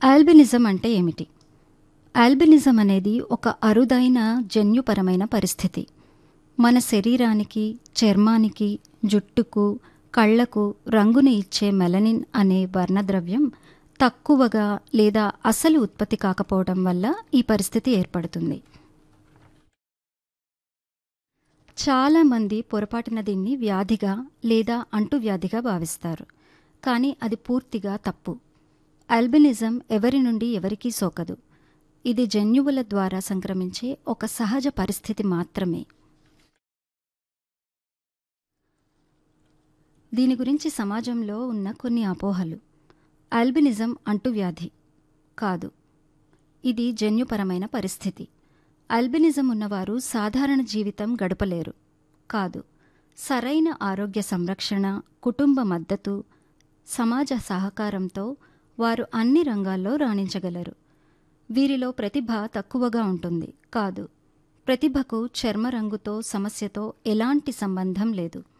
albinism అంటే ఏమిటి albinism అనేది ఒక అరుదైన జన్యుపరమైన పరిస్థితి మన శరీరానికి చర్మానికి జుట్టుకు కళ్లకు రంగును ఇచ్చే మెలనిన్ అనే వర్ణద్రవ్యం తక్కువగా లేదా అసలు ఉత్పత్తి కాకపోవడం వల్ల ఈ పరిస్థితి ఏర్పడుతుంది చాలామంది పొరపాటున దీన్ని వ్యాధిగా లేదా అంటువ్యాధిగా భావిస్తారు కానీ అది పూర్తిగా తప్పు ఆల్బినిజం ఎవరి నుండి ఎవరికీ సోకదు ఇది జన్యువుల ద్వారా సంక్రమించే ఒక సహజ పరిస్థితి మాత్రమే దీని గురించి సమాజంలో ఉన్న కొన్ని అపోహలు ఆల్బినిజం అంటువ్యాధి కాదు ఇది జన్యుపరమైన పరిస్థితి ఆల్బినిజం ఉన్నవారు సాధారణ జీవితం గడపలేరు కాదు సరైన ఆరోగ్య సంరక్షణ కుటుంబ మద్దతు సమాజ సహకారంతో వారు అన్ని రంగాల్లో రాణించగలరు వీరిలో ప్రతిభ తక్కువగా ఉంటుంది కాదు ప్రతిభకు చర్మ రంగుతో సమస్యతో ఎలాంటి సంబంధం లేదు